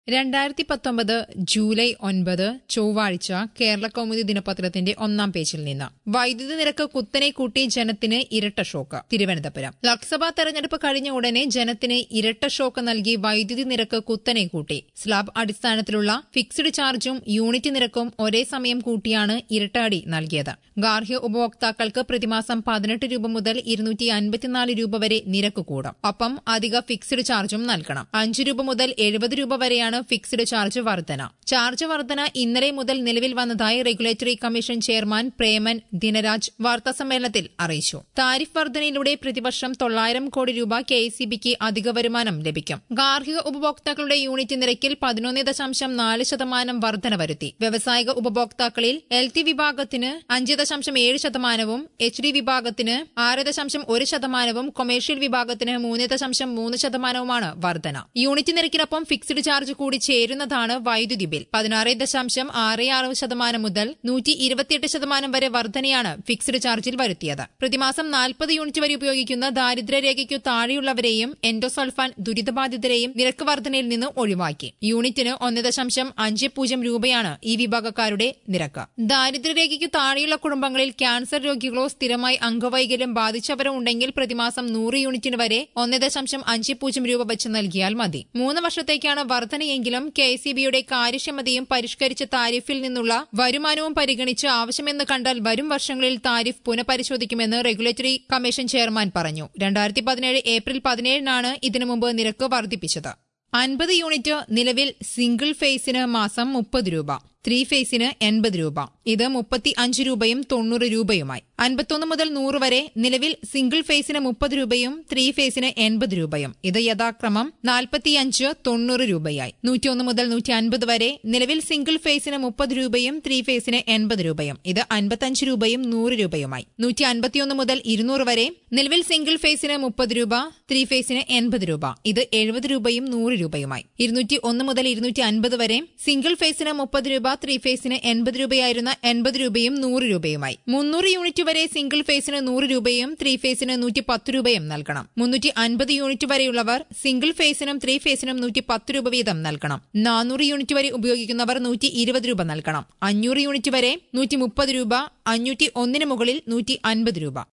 രണ്ടായിരത്തി പത്തൊമ്പത് ജൂലൈ ഒൻപത് ചൊവ്വാഴ്ച കേരള കൗമുദി ദിനപത്രത്തിന്റെ ഒന്നാം പേജിൽ നിന്ന് വൈദ്യുതി നിരക്ക് കുത്തനെ കൂട്ടി ജനത്തിന് ഇരട്ട ഷോക്ക് തിരുവനന്തപുരം ലോക്സഭാ തെരഞ്ഞെടുപ്പ് കഴിഞ്ഞ ഉടനെ ജനത്തിന് ഇരട്ട ഷോക്ക് നൽകി വൈദ്യുതി നിരക്ക് കുത്തനെ കൂട്ടി സ്ലാബ് അടിസ്ഥാനത്തിലുള്ള ഫിക്സ്ഡ് ചാർജും യൂണിറ്റ് നിരക്കും ഒരേ സമയം കൂട്ടിയാണ് ഇരട്ട അടി നൽകിയത് ഗാർഹ്യ ഉപഭോക്താക്കൾക്ക് പ്രതിമാസം പതിനെട്ട് രൂപ മുതൽ ഇരുന്നൂറ്റി അൻപത്തിനാല് രൂപ വരെ നിരക്ക് കൂടും ഒപ്പം അധിക ഫിക്സ്ഡ് ചാർജും നൽകണം അഞ്ച് രൂപ മുതൽ എഴുപത് രൂപ വരെയാണ് ഫിക്സ്ഡ് ചാർജ് വർധന ചാർജ് വർധന ഇന്നലെ മുതൽ നിലവിൽ വന്നതായി regulatory commission chairman Preman Dinaraj വാർത്താസമ്മേളനത്തിൽ അറിയിച്ചു താരിഫ് വർധനയിലൂടെ പ്രതിവർഷം തൊള്ളായിരം കോടി രൂപ കെ എസ് അധിക വരുമാനം ലഭിക്കും ഗാർഹിക ഉപഭോക്താക്കളുടെ യൂണിറ്റ് നിരക്കിൽ പതിനൊന്ന് ദശാംശം നാല് ശതമാനം വർധന വരുത്തി വ്യവസായിക ഉപഭോക്താക്കളിൽ എൽ ടി വിഭാഗത്തിന് അഞ്ച് ദശാംശം ഏഴ് ശതമാനവും എച്ച് ഡി വിഭാഗത്തിന് ആറ് ദശാംശം ഒരു ശതമാനവും കൊമേഴ്ഷ്യൽ വിഭാഗത്തിന് മൂന്ന് ദശാംശം മൂന്ന് ശതമാനവുമാണ് വർധന യൂണിറ്റ് നിരക്കിനൊപ്പം ഫിക്സ്ഡ് ചാർജ് കൂടി ചേരുന്നതാണ് വൈദ്യുതി ബിൽ പതിനാറ് ദശാംശം ആറ് ആറ് ശതമാനം മുതൽ നൂറ്റി ഇരുപത്തിയെട്ട് ശതമാനം വരെ വർധനയാണ് ഫിക്സ്ഡ് ചാർജിൽ വരുത്തിയത് പ്രതിമാസം നാൽപ്പത് യൂണിറ്റ് വരെ ഉപയോഗിക്കുന്ന ദാരിദ്ര്യരേഖയ്ക്കു താഴെയുള്ളവരെയും എൻഡോസൾഫാൻ ദുരിതബാധിതരെയും നിരക്ക് വർധനയിൽ നിന്ന് ഒഴിവാക്കി യൂണിറ്റിന് ഒന്ന് ദശാംശം അഞ്ച് പൂജ്യം രൂപയാണ് ഈ വിഭാഗക്കാരുടെ നിരക്ക് ദാരിദ്ര്യരേഖയ്ക്കു താഴെയുള്ള കുടുംബങ്ങളിൽ ക്യാൻസർ രോഗികളോ സ്ഥിരമായി അംഗവൈകല്യം ബാധിച്ചവരോ ഉണ്ടെങ്കിൽ പ്രതിമാസം നൂറ് യൂണിറ്റിന് വരെ ഒന്ന് ദശാംശം അഞ്ച് പൂജ്യം രൂപ വെച്ച് നൽകിയാൽ മതി മൂന്ന് വർഷത്തേക്കാണ് വർധനയെങ്കിലും കെ എസ് കാര്യക്ഷമതയും പരിഷ്കരിച്ച താരിഫിൽ നിന്നുള്ള വരുമാനവും പരിഗണിച്ച് ആവശ്യമെന്ന് കണ്ടാൽ വരും വർഷങ്ങളിൽ താരിഫ് പുനഃപരിശോധിക്കുമെന്ന് റെഗുലേറ്ററി കമ്മീഷൻ ചെയർമാൻ പറഞ്ഞു രണ്ടായിരത്തി പതിനേഴ് ഏപ്രിൽ പതിനേഴിനാണ് ഇതിനു മുമ്പ് നിരക്ക് വർദ്ധിപ്പിച്ചത് അൻപത് യൂണിറ്റ് നിലവിൽ സിംഗിൾ ഫേസിന് മാസം മുപ്പത് രൂപ ത്രീ ഫേസിന് എൺപത് രൂപ ഇത് മുപ്പത്തി അഞ്ച് രൂപയും തൊണ്ണൂറ് രൂപയുമായി അൻപത്തൊന്ന് മുതൽ നൂറ് വരെ നിലവിൽ സിംഗിൾ ഫേസിന് മുപ്പത് രൂപയും ത്രീ ഫേസിന് എൺപത് രൂപയും ഇത് യഥാക്രമം നാൽപ്പത്തിയഞ്ച് തൊണ്ണൂറ് രൂപയായി നൂറ്റിയൊന്ന് മുതൽ നൂറ്റി അൻപത് വരെ നിലവിൽ സിംഗിൾ ഫേസിന് മുപ്പത് രൂപയും ത്രീ ഫേസിന് എൺപത് രൂപയും ഇത് അൻപത്തഞ്ച് രൂപയും നൂറ് രൂപയുമായി നൂറ്റി അൻപത്തിയൊന്ന് മുതൽ ഇരുന്നൂറ് വരെ നിലവിൽ സിംഗിൾ ഫേസിന് മുപ്പത് രൂപ ത്രീ ഫേസിന് എൺപത് രൂപ ഇത് എഴുപത് രൂപയും നൂറ് രൂപയുമായി ഇരുന്നൂറ്റി ഒന്ന് മുതൽ ഇരുന്നൂറ്റി അൻപത് വരെ സിംഗിൾ ഫേസിന് മുപ്പത് രൂപ ത്രീ ഫേസിന് എൺപത് രൂപയായിരുന്ന എൺപത് രൂപയും നൂറ് രൂപയുമായി മുന്നൂറ് യൂണിറ്റ് വരെ സിംഗിൾ ഫേസിന് നൂറ് രൂപയും ത്രീ ഫേസിന് നൂറ്റി പത്ത് രൂപയും നൽകണം മുന്നൂറ്റി അൻപത് യൂണിറ്റ് വരെയുള്ളവർ സിംഗിൾ ഫേസിനും ത്രീ ഫേസിനും നൂറ്റി പത്ത് രൂപ വീതം നൽകണം നാനൂറ് യൂണിറ്റ് വരെ ഉപയോഗിക്കുന്നവർ നൂറ്റി ഇരുപത് രൂപ നൽകണം അഞ്ഞൂറ് യൂണിറ്റ് വരെ നൂറ്റി മുപ്പത് രൂപ അഞ്ഞൂറ്റി ഒന്നിന് മുകളിൽ നൂറ്റി അൻപത് രൂപ